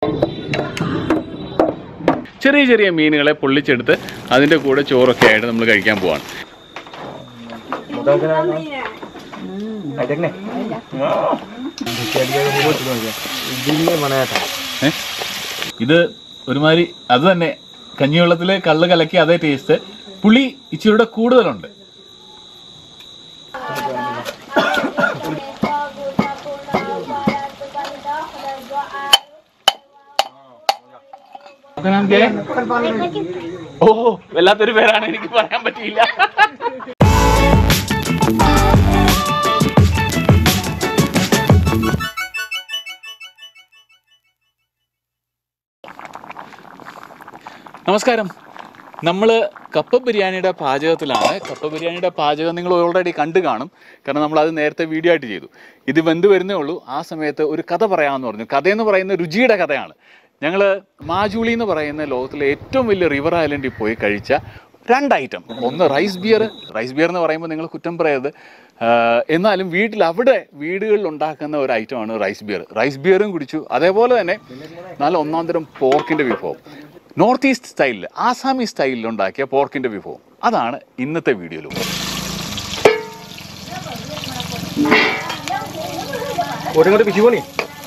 ചെറിയ ചെറിയ മീനുകളെ പൊള്ളിച്ചെടുത്ത് അതിൻ്റെ കൂടെ ചോറൊക്കെ ആയിട്ട് നമ്മൾ കഴിക്കാൻ പോവാണ് ഏ? ഇത് ഒരുമാതിരി അത് തന്നെ കഞ്ഞിവെള്ളത്തിൽ കള്ള് കലക്കി അതേ ടേസ്റ്റ് പുളി ഇച്ചിരിയുടെ കൂടുതലുണ്ട് ഓ വല്ലാത്തൊരു പേരാണ് എനിക്ക് പറയാൻ പറ്റിയില്ല നമസ്കാരം നമ്മൾ കപ്പ ബിരിയാണിയുടെ പാചകത്തിലാണ് കപ്പ ബിരിയാണിയുടെ പാചകം നിങ്ങൾ ഓൾറെഡി കണ്ടു കാണും കാരണം നമ്മൾ അത് നേരത്തെ വീഡിയോ ആയിട്ട് ചെയ്തു ഇത് വെന്ത് വരുന്നേ ഉള്ളൂ ആ സമയത്ത് ഒരു കഥ പറയാമെന്ന് പറഞ്ഞു കഥയെന്ന് പറയുന്ന രുചിയുടെ കഥയാണ് ഞങ്ങൾ മാജൂളി എന്ന് പറയുന്ന ലോകത്തിലെ ഏറ്റവും വലിയ റിവർ ഐലൻഡിൽ പോയി കഴിച്ച രണ്ട് ഐറ്റം ഒന്ന് റൈസ് ബിയർ റൈസ് ബിയർ എന്ന് പറയുമ്പോൾ നിങ്ങൾ കുറ്റം പറയരുത് ആഹ് എന്നാലും വീട്ടിൽ അവിടെ വീടുകളിൽ ഉണ്ടാക്കുന്ന ഒരു ഐറ്റമാണ് റൈസ് ബിയർ റൈസ് ബിയറും കുടിച്ചു അതേപോലെ തന്നെ നല്ല ഒന്നാം തരം പോർക്കിൻ്റെ വിഭവം നോർത്ത് ഈസ്റ്റ് സ്റ്റൈലിൽ ആസാമി സ്റ്റൈലിൽ ഉണ്ടാക്കിയ പോർക്കിൻ്റെ വിഭവം അതാണ് ഇന്നത്തെ വീഡിയോയിൽ ഒരിങ്ങോട്ട് പിശുപോണി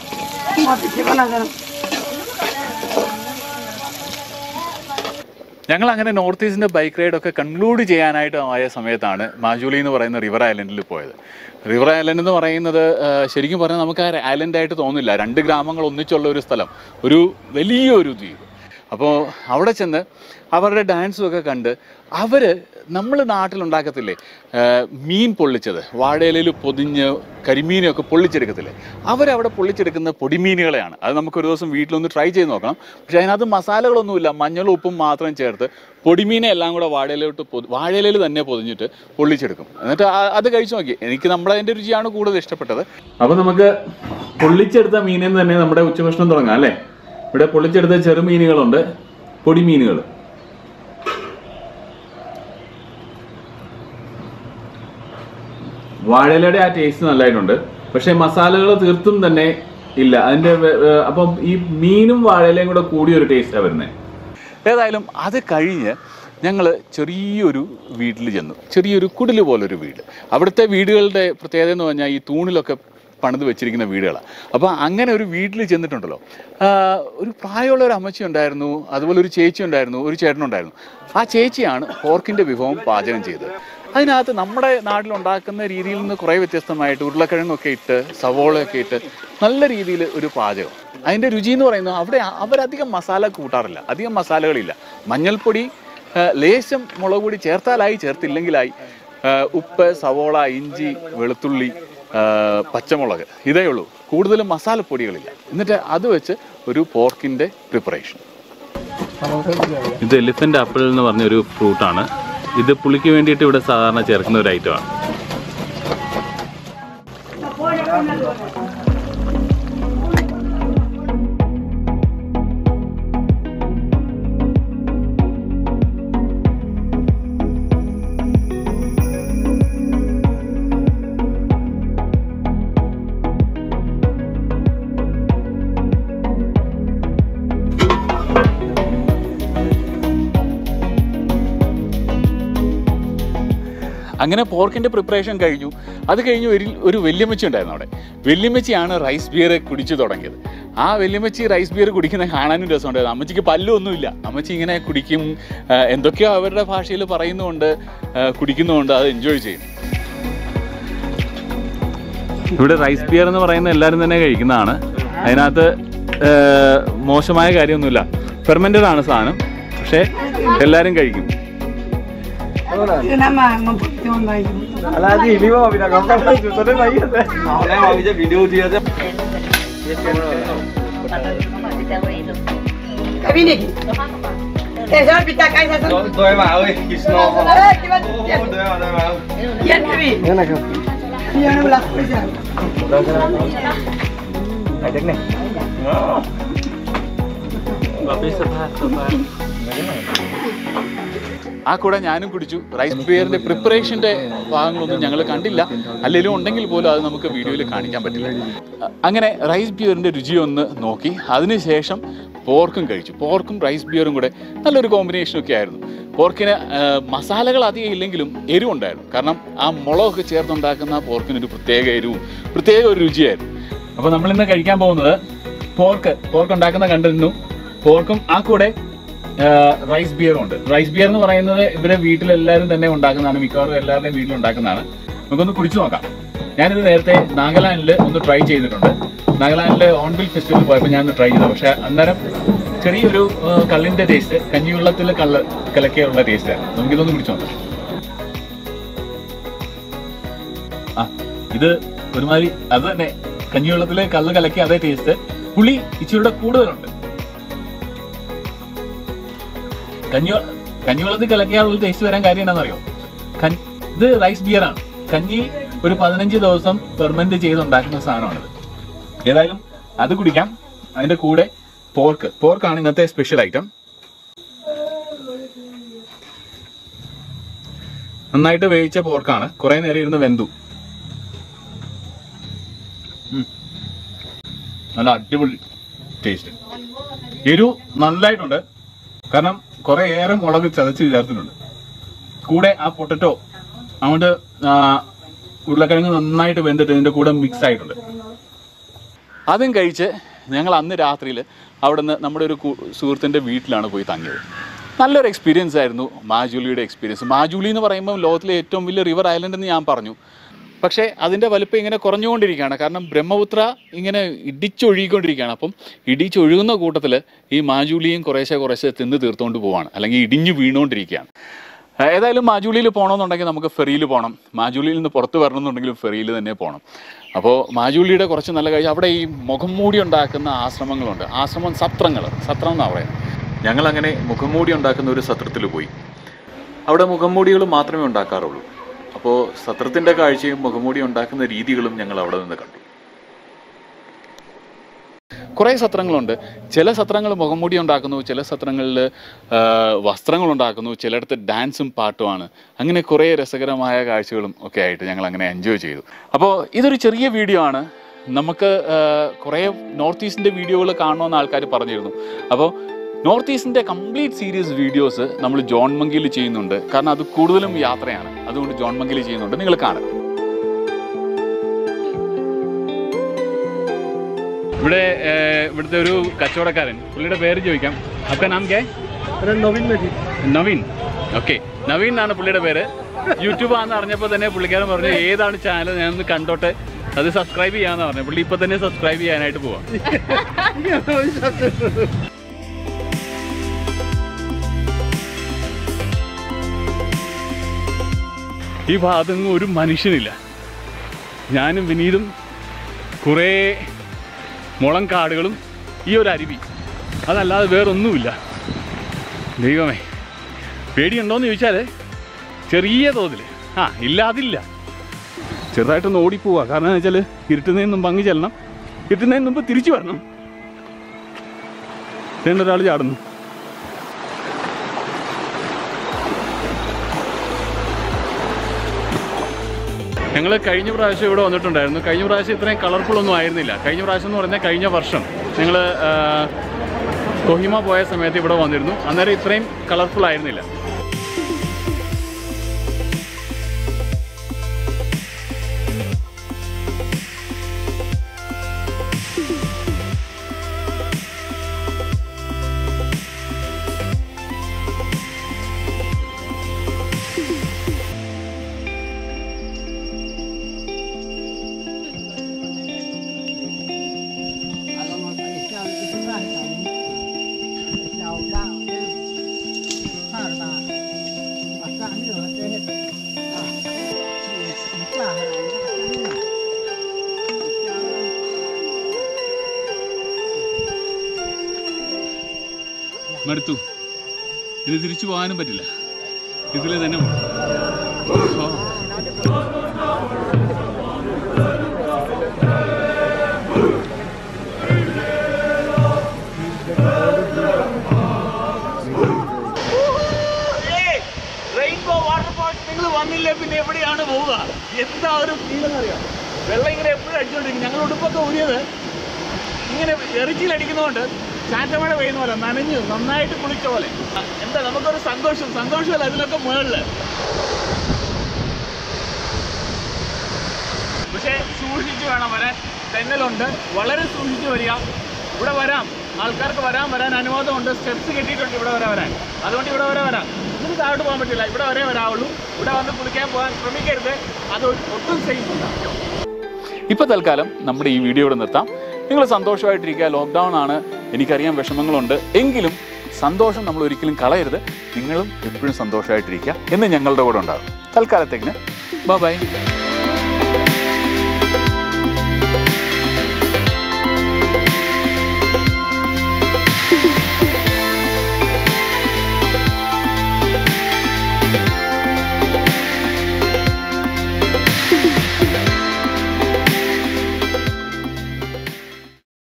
ഞങ്ങൾ അങ്ങനെ നോർത്ത് ഈസ്റ്റിൻ്റെ ബൈക്ക് റൈഡൊക്കെ കൺക്ലൂഡ് ചെയ്യാനായിട്ട് ആയ സമയത്താണ് മാജുലി എന്ന് പറയുന്ന റിവർ ഐലൻഡിൽ പോയത് റിവർ ഐലൻഡ് എന്ന് പറയുന്നത് ആ, ശരിക്കും പറഞ്ഞാൽ നമുക്ക് ആ ഐലൻഡായിട്ട് തോന്നില്ല രണ്ട് ഗ്രാമങ്ങൾ ഒന്നിച്ചുള്ള ഒരു സ്ഥലം ഒരു വലിയൊരു ദ്വീപ് അപ്പോൾ അവിടെ ചെന്ന് അവരുടെ ഡാൻസും ഒക്കെ കണ്ട് അവർ നമ്മൾ നാട്ടിലുണ്ടാക്കത്തില്ലേ ആ, മീൻ പൊള്ളിച്ചത് വാഴയിലയിൽ പൊതിഞ്ഞ് കരിമീനൊക്കെ പൊള്ളിച്ചെടുക്കത്തില്ലേ അവരവിടെ പൊള്ളിച്ചെടുക്കുന്ന പൊടിമീനുകളെയാണ് അത് നമുക്കൊരു ദിവസം വീട്ടിലൊന്ന് ട്രൈ ചെയ്ത് നോക്കണം പക്ഷേ അതിനകത്ത് മസാലകളൊന്നുമില്ല മഞ്ഞളും ഉപ്പും മാത്രം ചേർത്ത് പൊടിമീനെ എല്ലാം കൂടെ വാഴയിലോട്ട് പൊതി വാഴയിലയിൽ തന്നെ പൊതിഞ്ഞിട്ട് പൊള്ളിച്ചെടുക്കും എന്നിട്ട് ആ- അത് കഴിച്ചു നോക്കി എനിക്ക് നമ്മളതിൻ്റെ രുചിയാണ് കൂടുതൽ ഇഷ്ടപ്പെട്ടത് അപ്പോൾ നമുക്ക് പൊള്ളിച്ചെടുത്ത മീനിൽ നിന്ന് തന്നെ നമ്മുടെ ഉച്ചഭക്ഷണം തുടങ്ങാം അല്ലേ ഇവിടെ പൊള്ളിച്ചെടുത്ത ചെറുമീനുകളുണ്ട് പൊടിമീനുകൾ വാഴയിലയുടെ ആ ടേസ്റ്റ് നല്ലതായിട്ടുണ്ട് പക്ഷേ മസാലകൾ തീർത്തും തന്നെ ഇല്ല അതിന്റെ വെ- വെ- അപ്പം ഈ മീനും വാഴയിലയും കൂടെ കൂടിയൊരു ടേസ്റ്റാണ് വരുന്നത് ഏതായാലും അത് കഴിഞ്ഞ് ഞങ്ങൾ ചെറിയൊരു വീട്ടിൽ ചെന്നു ചെറിയൊരു കുടിൽ പോലൊരു വീട് അവിടുത്തെ വീടുകളുടെ പ്രത്യേകത എന്ന് പറഞ്ഞാൽ ഈ തൂണിലൊക്കെ പണിത് വെച്ചിരിക്കുന്ന വീടുകളാണ് അപ്പോൾ അങ്ങനെ ഒരു വീട്ടിൽ ചെന്നിട്ടുണ്ടല്ലോ ആ, ഒരു പ്രായമുള്ള ഒരു അമ്മച്ചി ഉണ്ടായിരുന്നു അതുപോലെ ഒരു ചേച്ചി ഉണ്ടായിരുന്നു ഒരു ചേട്ടനുണ്ടായിരുന്നു ആ ചേച്ചിയാണ് പോർക്കിൻ്റെ വിഭവം പാചകം ചെയ്തത് അതിനകത്ത് നമ്മുടെ നാട്ടിലുണ്ടാക്കുന്ന രീതിയിൽ നിന്ന് കുറേ വ്യത്യസ്തമായിട്ട് ഉരുളക്കിഴങ്ങൊക്കെ ഇട്ട് സവോളയൊക്കെ ഇട്ട് നല്ല രീതിയിൽ ഒരു പാചകം അതിൻ്റെ രുചി എന്ന് പറയുന്നത് അവിടെ അവരധികം മസാല കൂട്ടാറില്ല അധികം മസാലകളില്ല മഞ്ഞൾപ്പൊടി ആ, ലേശം മുളക് പൊടി ചേർത്താലായി ചേർത്തില്ലെങ്കിലായി ആ, ഉപ്പ് സവോള ഇഞ്ചി വെളുത്തുള്ളി ആ, പച്ചമുളക് ഇതേ ഉള്ളൂ കൂടുതലും മസാലപ്പൊടികളില്ല എന്നിട്ട് അത് വെച്ച് ഒരു പോർക്കിൻ്റെ പ്രിപ്പറേഷൻ ഇത് എലിഫന്റ് ആപ്പിൾ എന്ന് പറഞ്ഞൊരു ഫ്രൂട്ടാണ് ഇത് പുളിക്ക് വേണ്ടിയിട്ട് ഇവിടെ സാധാരണ ചേർക്കുന്ന ഒരു ഐറ്റമാണ് അങ്ങനെ പോർക്കിൻ്റെ പ്രിപ്പറേഷൻ കഴിഞ്ഞു അത് കഴിഞ്ഞ് ഒരു ഒരു വല്യമ്മച്ചി ഉണ്ടായിരുന്നു അവിടെ വല്യമ്മച്ചിയാണ് റൈസ് ബിയർ കുടിച്ചു തുടങ്ങിയത് ആ വല്യമ്മച്ചി റൈസ് ബിയർ കുടിക്കുന്ന കാണാനും രസമുണ്ടായിരുന്നു അമ്മച്ചിക്ക് പല്ലൊന്നുമില്ല അമ്മച്ചി ഇങ്ങനെ കുടിക്കും ആ, എന്തൊക്കെയോ അവരുടെ ഭാഷയിൽ പറയുന്നുമുണ്ട് ആ, കുടിക്കുന്നുമുണ്ട് അത് എൻജോയ് ചെയ്യും ഇവിടെ റൈസ് ബിയർ എന്ന് പറയുന്ന എല്ലാവരും തന്നെ കഴിക്കുന്നതാണ് അതിനകത്ത് ആ, മോശമായ കാര്യമൊന്നുമില്ല ഫെർമെൻറ്റഡ് ആണ് സാധനം പക്ഷേ എല്ലാവരും കഴിക്കും അല്ലാതെ ഇനി പോവില്ല കമ്പനി വീഡിയോ ചെയ്യാതെ Cái pin này. Để cho bị tạc anh ra sân. đôi mà ơi Kishno Ê, cái bắt đôi mà đôi mà Yên cái pin. Cái này không? Yên nó là bây giờ. này đứng này ആ കൂടെ ഞാനും കുടിച്ചു rice ബിയറിന്റെ പ്രിപ്പറേഷന്റെ ഭാഗങ്ങളൊന്നും ഞങ്ങൾ കണ്ടില്ല അല്ലെങ്കിലും ഉണ്ടെങ്കിൽ പോലും അത് നമുക്ക് വീഡിയോയിൽ കാണിക്കാൻ പറ്റില്ല അ- അങ്ങനെ റൈസ് ബിയറിന്റെ രുചി ഒന്ന് നോക്കി അതിനുശേഷം പോർക്കും കഴിച്ചു പോർക്കും റൈസ് ബിയറും കൂടെ നല്ലൊരു കോമ്പിനേഷൻ ഒക്കെ ആയിരുന്നു പോർക്കിന് ആ, മസാലകൾ അധികം ഇല്ലെങ്കിലും എരിവുണ്ടായിരുന്നു കാരണം ആ മുളകൊക്കെ ചേർത്തുണ്ടാക്കുന്ന ആ പോർക്കിന് ഒരു പ്രത്യേക എരിവും പ്രത്യേക ഒരു രുചിയായിരുന്നു അപ്പോൾ നമ്മൾ ഇന്ന് കഴിക്കാൻ പോകുന്നത് പോർക്ക് പോർക്ക് ഉണ്ടാക്കുന്ന കണ്ടിരുന്നു പോർക്കും ആ കൂടെ റൈസ് ബിയറും ഉണ്ട് റൈസ് ബിയർ എന്ന് പറയുന്നത് ഇവരെ വീട്ടിലെല്ലാവരും തന്നെ ഉണ്ടാക്കുന്നതാണ് മിക്കവാറും എല്ലാവരുടെയും വീട്ടിൽ ഉണ്ടാക്കുന്നതാണ് നമുക്കൊന്ന് കുടിച്ചു നോക്കാം ഞാനിത് നേരത്തെ നാഗാലാൻഡിൽ ഒന്ന് ട്രൈ ചെയ്തിട്ടുണ്ട് നാഗാലാൻഡിലെ ഓൺബിൽ ഫെസ്റ്റിവൽ പോയപ്പോൾ ഞാൻ ട്രൈ ചെയ്തു പക്ഷേ അന്നേരം ചെറിയൊരു ആ, കള്ളിന്റെ ടേസ്റ്റ് കഞ്ഞിവെള്ളത്തിൽ കള്ള് കലക്കിയുള്ള ടേസ്റ്റ് ആയിരുന്നു നമുക്കിതൊന്ന് കുടിച്ചു നോക്കാം ആ ഇത് ഒരുമാതിരി അത് തന്നെ കഞ്ഞിവെള്ളത്തിലെ കള്ള് കലക്കി അതേ ടേസ്റ്റ് പുളി ഇച്ചിരിയുടെ കൂടുതലുണ്ട് കഞ്ഞി കഞ്ഞിവെള്ളത്തിൽ കലക്കിയാലുള്ള ടേസ്റ്റ് വരാൻ കാര്യം എന്താണെന്നറിയോ കഞ്ഞി ഇത് റൈസ് ബിയർ ആണ് കഞ്ഞി ഒരു പതിനഞ്ച് ദിവസം ഫെർമെന്റ് ചെയ്തുണ്ടാക്കുന്ന സാധനമാണിത് ഏതായാലും അത് കുടിക്കാം അതിന്റെ കൂടെ പോർക്ക് പോർക്കാണ് ഇന്നത്തെ സ്പെഷ്യൽ ഐറ്റം നന്നായിട്ട് വേവിച്ച പോർക്കാണ് കുറെ നേരം ഇരുന്ന് വെന്തു ഉം. നല്ല അടിപൊളി ടേസ്റ്റ് എരിവ് നല്ലതായിട്ടുണ്ട് കാരണം കുറെ ഏറെ മുളക് ചതച്ച് ചേർത്തിട്ടുണ്ട് കൂടെ ആ പൊട്ടറ്റോ അങ്ങോട്ട് ആ, ഉരുളക്കിഴങ്ങ് നന്നായിട്ട് വെന്തിട്ട് ഇതിന്റെ കൂടെ മിക്സ് ആയിട്ടുണ്ട് അതും കഴിച്ച് ഞങ്ങൾ അന്ന് രാത്രിയിൽ അവിടെ നിന്ന് നമ്മുടെ ഒരു കു- സുഹൃത്തിൻ്റെ വീട്ടിലാണ് പോയി തങ്ങിയത് നല്ലൊരു എക്സ്പീരിയൻസ് ആയിരുന്നു മാജുലിയുടെ എക്സ്പീരിയൻസ് മാജുലി എന്ന് പറയുമ്പോൾ ലോകത്തിലെ ഏറ്റവും വലിയ റിവർ ഐലൻഡ് എന്ന് ഞാൻ പറഞ്ഞു പക്ഷേ അതിൻ്റെ വലുപ്പം ഇങ്ങനെ കുറഞ്ഞുകൊണ്ടിരിക്കുകയാണ് കാരണം ബ്രഹ്മപുത്ര ഇങ്ങനെ ഇടിച്ചൊഴുകിക്കൊണ്ടിരിക്കുകയാണ് അപ്പം ഇടിച്ചൊഴുകുന്ന കൂട്ടത്തിൽ ഈ മാജുലിയും കുറേശ്ശെ കുറേശ്ശെ തിന്ന് തീർത്തുകൊണ്ട് പോവാണ് അല്ലെങ്കിൽ ഇടിഞ്ഞു വീണുകൊണ്ടിരിക്കുകയാണ് ഏതായാലും മാജുലിയിൽ പോകണമെന്നുണ്ടെങ്കിൽ നമുക്ക് ഫെറിയിൽ പോകണം മാജുലിയിൽ നിന്ന് പുറത്ത് വരണമെന്നുണ്ടെങ്കിൽ ഫെറിയിൽ തന്നെ പോകണം അപ്പോൾ മാജുലിയുടെ കുറച്ച് നല്ല കാര്യം അവിടെ ഈ മുഖം മൂടി ഉണ്ടാക്കുന്ന ആശ്രമങ്ങളുണ്ട് ആശ്രമം സത്രങ്ങൾ സത്രം എന്നാണ് പറയുന്നത് ഞങ്ങളങ്ങനെ മുഖം മൂടി ഉണ്ടാക്കുന്ന ഒരു സത്രത്തിൽ പോയി അവിടെ മുഖംമൂടികൾ മാത്രമേ ഉണ്ടാക്കാറുള്ളൂ അപ്പോൾ സത്രത്തിൻ്റെ കാഴ്ചയും മുഖംമൂടി ഉണ്ടാക്കുന്ന രീതികളും ഞങ്ങൾ അവിടെ നിന്ന് കണ്ടു കുറേ സത്രങ്ങളുണ്ട് ചില സത്രങ്ങൾ മുഖംമൂടി ഉണ്ടാക്കുന്നു ചില സത്രങ്ങളിൽ വസ്ത്രങ്ങൾ ഉണ്ടാക്കുന്നു ചിലയിടത്ത് ഡാൻസും പാട്ടുമാണ് അങ്ങനെ കുറേ രസകരമായ കാഴ്ചകളും ഒക്കെ ആയിട്ട് ഞങ്ങൾ അങ്ങനെ എൻജോയ് ചെയ്തു അപ്പോൾ ഇതൊരു ചെറിയ വീഡിയോ ആണ് നമുക്ക് ആ, കുറേ നോർത്ത് ഈസ്റ്റിൻ്റെ വീഡിയോകൾ കാണണമെന്ന് ആൾക്കാർ പറഞ്ഞിരുന്നു അപ്പോൾ നോർത്ത് ഈസ്റ്റിൻ്റെ കംപ്ലീറ്റ് സീരീസ് വീഡിയോസ് നമ്മൾ ജോൺ മങ്കിയിൽ ചെയ്യുന്നുണ്ട് കാരണം അത് കൂടുതലും യാത്രയാണ് അതുകൊണ്ട് ജോൺ മങ്കിയിൽ ചെയ്യുന്നുണ്ട് നിങ്ങൾ കാണുക ഇവിടെ ഏഹ്, ഇവിടുത്തെ ഒരു കച്ചവടക്കാരൻ പുള്ളിയുടെ പേര് ചോദിക്കാം അപ്പ നാം കേ नवीन मेथी നവീൻ ഓക്കെ നവീൻ എന്നാണ് പുള്ളിയുടെ പേര് യൂട്യൂബ് ആണെന്ന് അറിഞ്ഞപ്പോൾ തന്നെ പുള്ളിക്കാരൻ പറഞ്ഞു ഏതാണ് ചാനൽ ഞാനൊന്ന് കണ്ടോട്ടെ അത് സബ്സ്ക്രൈബ് ചെയ്യാന്ന് പറഞ്ഞു പുള്ളി ഇപ്പൊ തന്നെ സബ്സ്ക്രൈബ് ചെയ്യാനായിട്ട് പോവാം ഈ ഭാഗത്തൊന്നും ഒരു മനുഷ്യനില്ല ഞാനും വിനീതും കുറേ മുളം കാടുകളും ഈ ഒരു അരുവി അതല്ലാതെ വേറൊന്നുമില്ല ദൈവമേ പേടിയുണ്ടോയെന്ന് ചോദിച്ചാൽ ചെറിയ തോതിൽ ആ ഇല്ല അതില്ല ചെറുതായിട്ടൊന്ന് ഓടിപ്പോവാ കാരണം എന്ന് വെച്ചാൽ ഇരുട്ടുന്നതിന് മുമ്പ് അങ്ങ് ചെല്ലണം ഇരുട്ടുന്നതിന് മുമ്പ് തിരിച്ചു വരണം രണ്ട് ഒരാൾ ചാടുന്നു ഞങ്ങൾ കഴിഞ്ഞ പ്രാവശ്യം ഇവിടെ വന്നിട്ടുണ്ടായിരുന്നു കഴിഞ്ഞ പ്രാവശ്യം ഇത്രയും കളർഫുൾ ഒന്നും ആയിരുന്നില്ല കഴിഞ്ഞ പ്രാവശ്യം എന്ന് പറഞ്ഞാൽ കഴിഞ്ഞ വർഷം ഞങ്ങൾ കൊഹിമ പോയ സമയത്ത് ഇവിടെ വന്നിരുന്നു അന്നേരം ഇത്രയും കളർഫുൾ ആയിരുന്നില്ല മടുത്തു ഇത് തിരിച്ചു പോകാനും പറ്റില്ല ഇതിൽ തന്നെ പോണം. ഓ. വെള്ളമില്ല പിന്നെ എവിടെയാണ് പോവുക എന്താ ഒരു ഫീൽ എന്നറിയാം വെള്ളം ഇങ്ങനെ എപ്പോഴും അടിച്ചുകൊണ്ടിരിക്കും ഞങ്ങൾ ഉടുപ്പൊക്കെ ഊരിയത് ഇങ്ങനെ എറിച്ചിലടിക്കുന്നതുകൊണ്ട് ചാറ്റമഴ പെയ്യുന്ന പോലെ നനഞ്ഞു നന്നായിട്ട് കുളിച്ച പോലെ എന്താ നമുക്കൊരു സന്തോഷം സന്തോഷമല്ല അതിലൊക്കെ മുകളില് പക്ഷേ സൂക്ഷിച്ച് വേണം വരാൻ തെന്നലുണ്ട് വളരെ സൂക്ഷിച്ച് വരിക ഇവിടെ വരാം ആൾക്കാർക്ക് വരാൻ വരാൻ അനുവാദമുണ്ട് സ്റ്റെപ്സ് കെട്ടിയിട്ടുണ്ട് ഇവിടെ വരെ വരാൻ അതുകൊണ്ട് ഇവിടെ വരെ വരാം ഇതിന് താഴോട്ട് പോകാൻ പറ്റില്ല ഇവിടെ വരെ വരാവുള്ളൂ ഇവിടെ വന്ന് കുളിക്കാൻ പോകാൻ ശ്രമിക്കരുത് അത് ഒട്ടും സേഫ് അല്ല ഇപ്പോൾ തൽക്കാലം നമ്മുടെ ഈ വീഡിയോ ഇവിടെ നിർത്താം നിങ്ങൾ സന്തോഷമായിട്ടിരിക്കുക ലോക്ക്ഡൗൺ ആണ് എനിക്കറിയാം വിഷമങ്ങളുണ്ട് എങ്കിലും സന്തോഷം നമ്മൾ ഒരിക്കലും കളയരുത് നിങ്ങളും എപ്പോഴും സന്തോഷമായിട്ടിരിക്കുക എന്ന് ഞങ്ങളുടെ കൂടെ ഉണ്ടാകും തൽക്കാലത്തേക്കിന് ബൈ